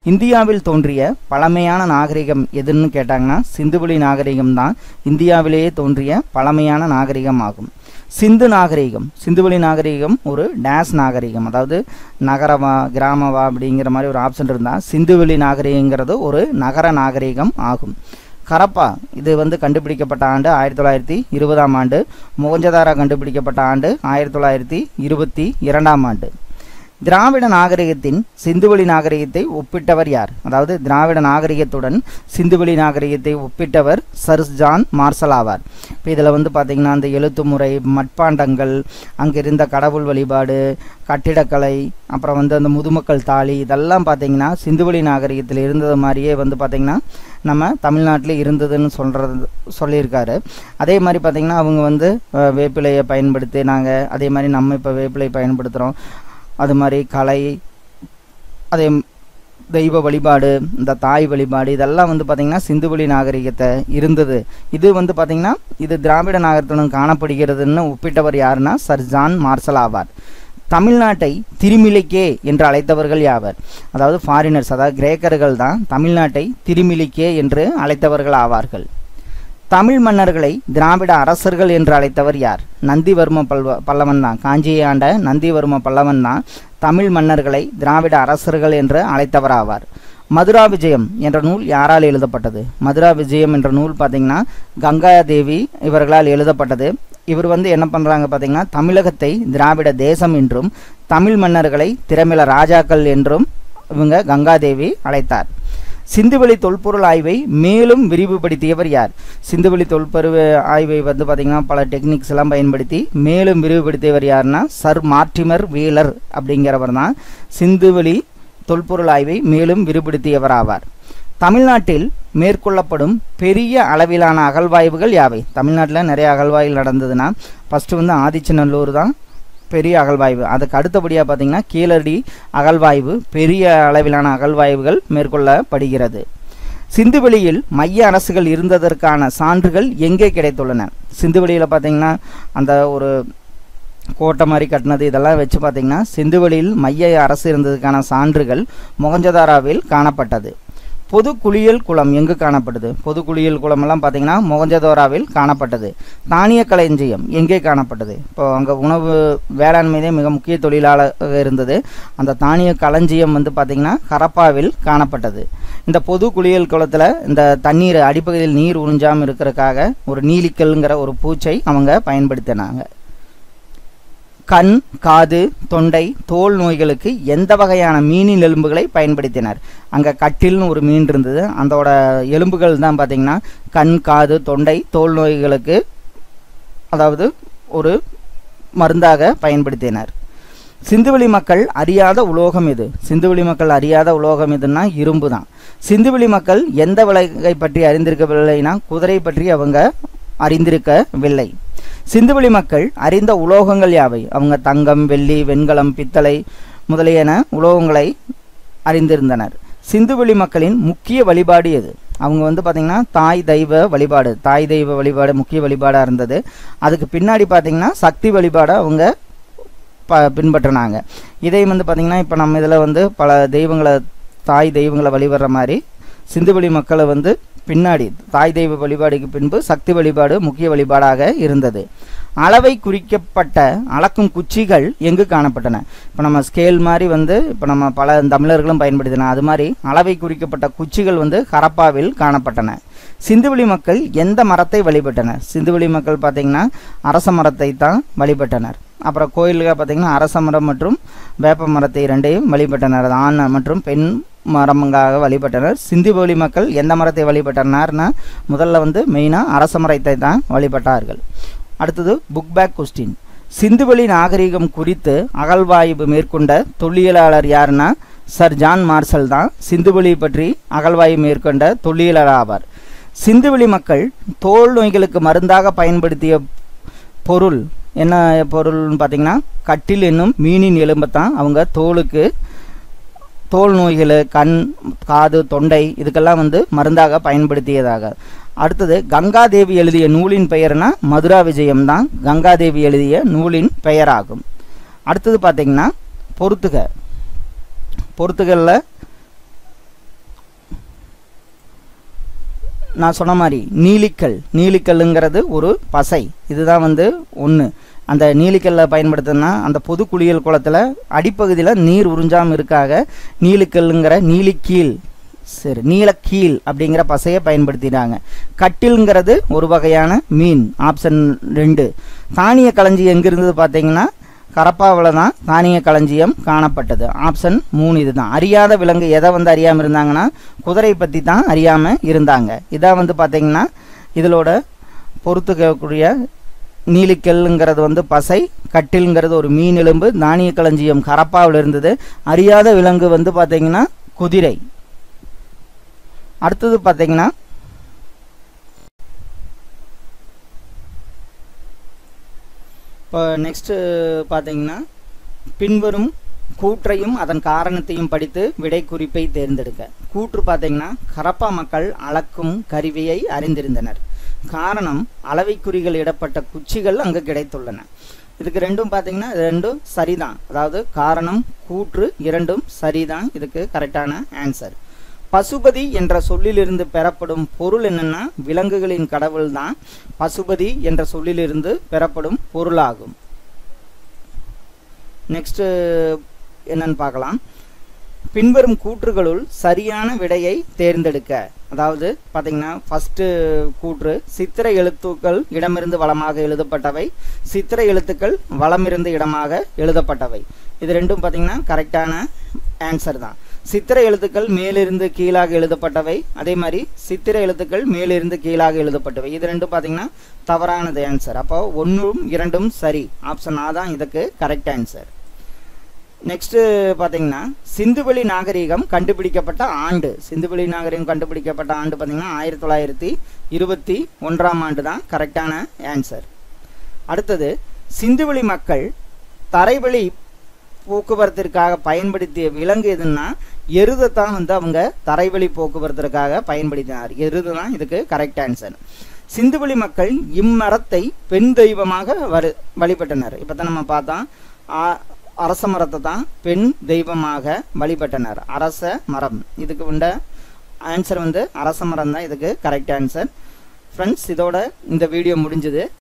இந்தியாவில் தோன்றிய பழமையான நாகரிகம் எதுன்னு கேட்டாங்கன்னா சிந்துவெளி நாகரிகம் தான் இந்தியாவிலேயே தோன்றிய பழமையான நாகரிகம் ஆகும் சிந்து நாகரிகம் சிந்துவெளி நாகரிகம் ஒரு டேஸ் நாகரிகம் அதாவது நகரவா கிராமவா அப்படிங்கிற மாதிரி ஒரு ஆப்ஷன் இருந்தால் சிந்துவெளி நாகரிகங்கிறது ஒரு நகர நாகரிகம் ஆகும் கரப்பா இது வந்து கண்டுபிடிக்கப்பட்ட ஆண்டு ஆயிரத்தி தொள்ளாயிரத்தி இருபதாம் ஆண்டு மொகஞ்சதாரா கண்டுபிடிக்கப்பட்ட ஆண்டு ஆயிரத்தி தொள்ளாயிரத்தி இருபத்தி இரண்டாம் ஆண்டு திராவிட நாகரிகத்தின் சிந்துவெளி நாகரிகத்தை ஒப்பிட்டவர் யார் அதாவது திராவிட நாகரிகத்துடன் சிந்துவெளி நாகரிகத்தை ஒப்பிட்டவர் சர் ஜான் மார்சல் ஆவார் இப்போ இதில் வந்து பார்த்திங்கன்னா அந்த எழுத்து முறை மட்பாண்டங்கள் அங்கே இருந்த கடவுள் வழிபாடு கட்டிடக்கலை அப்புறம் வந்து அந்த முதுமக்கள் தாலி இதெல்லாம் பார்த்திங்கன்னா சிந்துவெளி நாகரிகத்தில் இருந்தது மாதிரியே வந்து பார்த்திங்கன்னா நம்ம தமிழ்நாட்டில் இருந்ததுன்னு சொல்கிறது சொல்லியிருக்காரு அதே மாதிரி பார்த்திங்கன்னா அவங்க வந்து அஹ், வேப்பிலையை பயன்படுத்தி நாங்கள் அதே மாதிரி நம்ம இப்போ வேப்பிலை பயன்படுத்துகிறோம் அது மாதிரி கலை அதே தெய்வ வழிபாடு இந்த தாய் வழிபாடு இதெல்லாம் வந்து பார்த்திங்கன்னா சிந்துவெளி நாகரிகத்தை இருந்தது இது வந்து பார்த்திங்கன்னா இது திராவிட நாகரிகத்துடன் காணப்படுகிறதுன்னு ஒப்பிட்டவர் யாருன்னா சர் ஜான் மார்சல் ஆவார் தமிழ்நாட்டை திருமிலிக்கே என்று அழைத்தவர்கள் யாவர் அதாவது ஃபாரினர்ஸ் அதாவது கிரேக்கர்கள் தான் தமிழ்நாட்டை திருமிலிக்கே என்று அழைத்தவர்கள் ஆவார்கள் தமிழ் மன்னர்களை திராவிட அரசர்கள் என்று அழைத்தவர் யார் நந்திவர்ம பல்வ பல்லவன் தான் காஞ்சியை ஆண்ட நந்திவர்ம பல்லவன் தான் தமிழ் மன்னர்களை திராவிட அரசர்கள் என்று அழைத்தவர் ஆவார் மதுரா விஜயம் என்ற நூல் யாரால் எழுதப்பட்டது மதுரா விஜயம் என்ற நூல் பார்த்தீங்கன்னா கங்காதேவி இவர்களால் எழுதப்பட்டது இவர் வந்து என்ன பண்ணுறாங்க பார்த்தீங்கன்னா தமிழகத்தை திராவிட தேசம் என்றும் தமிழ் மன்னர்களை திரமிழ ராஜாக்கள் என்றும் இவங்க கங்காதேவி அழைத்தார் சிந்துவெளி தொல்பொருள் ஆய்வை மேலும் விரிவுபடுத்தியவர் யார் சிந்துவெளி தொல்பொருள் ஆய்வை வந்து பார்த்திங்கன்னா பல டெக்னிக்ஸ் எல்லாம் பயன்படுத்தி மேலும் விரிவுபடுத்தியவர் யாருன்னா சர் மார்டிமர் வீலர் அப்படிங்கிறவர் தான் சிந்துவெளி தொல்பொருள் ஆய்வை மேலும் விரிவுபடுத்தியவர் ஆவார் தமிழ்நாட்டில் மேற்கொள்ளப்படும் பெரிய அளவிலான அகழ்வாய்வுகள் யாவை தமிழ்நாட்டில் நிறைய அகழ்வாய்வு நடந்ததுன்னா ஃபஸ்ட்டு வந்து ஆதிச்சநல்லூர் தான் பெரிய அகழ்வாய்வு அதுக்கு அடுத்தபடியாக பார்த்தீங்கன்னா கீழடி அகழ்வாய்வு பெரிய அளவிலான அகழ்வாய்வுகள் மேற்கொள்ளப்படுகிறது சிந்துவெளியில் மைய அரசுகள் இருந்ததற்கான சான்றுகள் எங்கே கிடைத்துள்ளன சிந்துவெளியில் பார்த்தீங்கன்னா அந்த ஒரு கோட்டை மாதிரி கட்டினது இதெல்லாம் வச்சு பார்த்தீங்கன்னா சிந்துவெளியில் மைய அரசு இருந்ததுக்கான சான்றுகள் மொகஞ்சதாராவில் காணப்பட்டது பொது குளியல் குளம் எங்கு காணப்படுது பொது குளியல் குளம் எல்லாம் பார்த்தீங்கன்னா மொகஞ்சதோராவில் காணப்பட்டது தானிய களஞ்சியம் எங்கே காணப்பட்டது இப்போ அங்கே உணவு வேளாண்மையிலே மிக முக்கிய தொழிலாளராக இருந்தது அந்த தானிய களஞ்சியம் வந்து பார்த்திங்கன்னா ஹரப்பாவில் காணப்பட்டது இந்த பொது குளியல் குளத்தில் இந்த தண்ணீர் அடிப்பகுதியில் நீர் உறிஞ்சாமல் இருக்கிறதுக்காக ஒரு நீலிக்கல்ங்கிற ஒரு பூச்சை அவங்க பயன்படுத்தினாங்க கண் காது தொண்டை தோல் நோய்களுக்கு எந்த வகையான மீனின் எலும்புகளை பயன்படுத்தினர் அங்கே கட்டில்னு ஒரு மீன் இருந்தது அதோட எலும்புகள் தான் பார்த்தீங்கன்னா கண் காது தொண்டை தோல் நோய்களுக்கு அதாவது ஒரு மருந்தாக பயன்படுத்தினர் சிந்துவெளி மக்கள் அறியாத உலோகம் எது சிந்துவெளி மக்கள் அறியாத உலோகம் எதுன்னா இரும்பு தான் சிந்துவெளி மக்கள் எந்த விலகை பற்றி அறிந்திருக்கவில்லைனா குதிரை பற்றி அவங்க அறிந்திருக்கவில்லை சிந்துவெளி மக்கள் அறிந்த உலோகங்கள் யாவை அவங்க தங்கம் வெள்ளி வெண்கலம் பித்தளை முதலியன உலோகங்களை அறிந்திருந்தனர் சிந்துவெளி மக்களின் முக்கிய வழிபாடு எது அவங்க வந்து பார்த்திங்கன்னா தாய் தெய்வ வழிபாடு தாய் தெய்வ வழிபாடு முக்கிய வழிபாடாக இருந்தது அதுக்கு பின்னாடி பார்த்திங்கன்னா சக்தி வழிபாடை அவங்க ப பின்பற்றினாங்க இதை வந்து பார்த்திங்கன்னா இப்போ நம்ம இதில் வந்து பல தெய்வங்களை தாய் தெய்வங்களை வழிபடுற மாதிரி சிந்துவெளி மக்களை வந்து பின்னாடி தாய் தெய்வ வழிபாடுக்கு பின்பு சக்தி வழிபாடு முக்கிய வழிபாடாக இருந்தது அளவை குறிக்கப்பட்ட அளக்கும் குச்சிகள் எங்கு காணப்பட்டன இப்போ நம்ம ஸ்கேல் மாதிரி வந்து இப்போ நம்ம பல தமிழர்களும் பயன்படுத்தின அது மாதிரி அளவை குறிக்கப்பட்ட குச்சிகள் வந்து ஹரப்பாவில் காணப்பட்டன சிந்துவெளி மக்கள் எந்த மரத்தை வழிபட்டனர் சிந்துவெளி மக்கள் பார்த்தீங்கன்னா அரச மரத்தை தான் வழிபட்டனர் அப்புறம் கோயிலுக்கு பார்த்தீங்கன்னா அரச மரம் மற்றும் வேப்ப மரத்தை இரண்டையும் வழிபட்டனர் ஆண் மற்றும் பெண் மரமாக வழிபட்டனர் சிந்துவெளி மக்கள் எந்த மரத்தை வழிபட்டனர்னா முதல்ல வந்து மெயினாக அரச மரத்தை தான் வழிபட்டார்கள் அடுத்தது புக் பேக் கொஸ்டின் சிந்துவெளி நாகரிகம் குறித்து அகழ்வாய்வு மேற்கொண்ட தொல்லியலாளர் யாருன்னா சர் ஜான் மார்சல் தான் சிந்துவெளி பற்றி அகழ்வாய்வு மேற்கொண்ட தொல்லியலாளர் ஆவார் சிந்துவெளி மக்கள் தோல் நோய்களுக்கு மருந்தாக பயன்படுத்திய பொருள் என்ன பொருள்னு பார்த்தீங்கன்னா கட்டில் என்னும் மீனின் எலும்பை தான் அவங்க தோலுக்கு தோல் நோய்கள் கண் காது தொண்டை இதுக்கெல்லாம் வந்து மருந்தாக பயன்படுத்தியதாக அடுத்தது கங்காதேவி எழுதிய நூலின் பெயர்னா மதுரா விஜயம் தான் கங்காதேவி எழுதிய நூலின் பெயராகும் அடுத்தது பார்த்தீங்கன்னா பொறுத்துக பொறுத்துகளில் நான் சொன்ன மாதிரி நீலிக்கல் நீலிக்கல்லுங்கிறது ஒரு பசை இதுதான் வந்து ஒன்று அந்த நீலிக்கல்லை பயன்படுத்தினா அந்த பொது குளியல் குளத்தில் அடிப்பகுதியில் நீர் உறிஞ்சாமல் இருக்காக நீலிக்கல்லுங்கிற நீலிக்கீல் சரி நீலக்கீல் அப்படிங்கிற பசையை பயன்படுத்தினாங்க கட்டில்ங்கிறது ஒரு வகையான மீன் ஆப்ஷன் ரெண்டு தானிய களஞ்சியம் எங்கே இருந்தது பார்த்தீங்கன்னா கரப்பாவில் தான் தானிய களஞ்சியம் காணப்பட்டது ஆப்ஷன் மூணு இதுதான் அறியாத விலங்கு எதை வந்து அறியாமல் இருந்தாங்கன்னா குதிரை பற்றி தான் அறியாமல் இருந்தாங்க இதான் வந்து பார்த்தீங்கன்னா இதிலோட பொறுத்துக்கக்கூடிய நீலிக்கல்லுங்கிறது வந்து பசை கட்டில்ங்கிறது ஒரு மீன் எலும்பு தானிய களஞ்சியம் கரப்பாவில் இருந்தது அறியாத விலங்கு வந்து பார்த்தீங்கன்னா குதிரை அடுத்தது பார்த்தீங்கன்னா இப்போ நெக்ஸ்ட்டு பார்த்தீங்கன்னா பின்வரும் கூற்றையும் அதன் காரணத்தையும் படித்து விடை குறிப்பை தேர்ந்தெடுக்க கூற்று பார்த்தீங்கன்னா கரப்பா மக்கள் அளக்கும் கருவியை அறிந்திருந்தனர் காரணம் அளவைக்குறிகள் இடப்பட்ட குச்சிகள் அங்கு கிடைத்துள்ளன இதுக்கு ரெண்டும் பார்த்தீங்கன்னா ரெண்டும் சரிதான் அதாவது காரணம் கூற்று இரண்டும் சரிதான் இதுக்கு கரெக்டான ஆன்சர் பசுபதி என்ற சொல்லிலிருந்து பெறப்படும் பொருள் என்னன்னா விலங்குகளின் கடவுள் தான் பசுபதி என்ற சொல்லிலிருந்து பெறப்படும் பொருளாகும் நெக்ஸ்ட் என்னன்னு பார்க்கலாம் பின்வரும் கூற்றுகளுள் சரியான விடையை தேர்ந்தெடுக்க அதாவது பார்த்தீங்கன்னா ஃபஸ்ட்டு கூற்று சித்திர எழுத்துக்கள் இடமிருந்து வளமாக எழுதப்பட்டவை சித்திர எழுத்துக்கள் வளமிருந்து இடமாக எழுதப்பட்டவை இது ரெண்டும் பார்த்தீங்கன்னா கரெக்டான ஆன்சர் தான் சித்திர எழுத்துக்கள் மேலிருந்து கீழாக எழுதப்பட்டவை அதே மாதிரி சித்திர எழுத்துக்கள் மேலிருந்து கீழாக எழுதப்பட்டவை இது ரெண்டும் பார்த்தீங்கன்னா தவறானது ஆன்சர் அப்போ ஒன்றும் இரண்டும் சரி ஆப்ஷன் ஆ தான் இதுக்கு கரெக்ட் ஆன்சர் நெக்ஸ்ட்டு பார்த்தீங்கன்னா சிந்துவெளி நாகரிகம் கண்டுபிடிக்கப்பட்ட ஆண்டு சிந்துவெளி நாகரிகம் கண்டுபிடிக்கப்பட்ட ஆண்டு பார்த்தீங்கன்னா ஆயிரத்தி தொள்ளாயிரத்தி இருபத்தி ஒன்றாம் ஆண்டு தான் கரெக்டான ஆன்சர் அடுத்தது சிந்துவெளி மக்கள் தரைவழி போக்குவரத்திற்காக பயன்படுத்திய விலங்கு எதுன்னா எருதை தான் வந்து அவங்க தரைவழி போக்குவரத்திற்காக பயன்படுத்தினார் எருது தான் இதுக்கு கரெக்ட் ஆன்சர் சிந்துவெளி மக்கள் இம்மரத்தை பெண் தெய்வமாக வரு வழிபட்டனர் இப்போ தான் நம்ம பார்த்தோம் அரச மரத்தை தான் பெண் தெய்வமாக வழிபட்டனர் அரச மரம் இதுக்கு உண்ட ஆன்சர் வந்து அரச மரம் தான் இதுக்கு கரெக்ட் ஆன்சர் ஃப்ரெண்ட்ஸ் இதோட இந்த வீடியோ முடிஞ்சது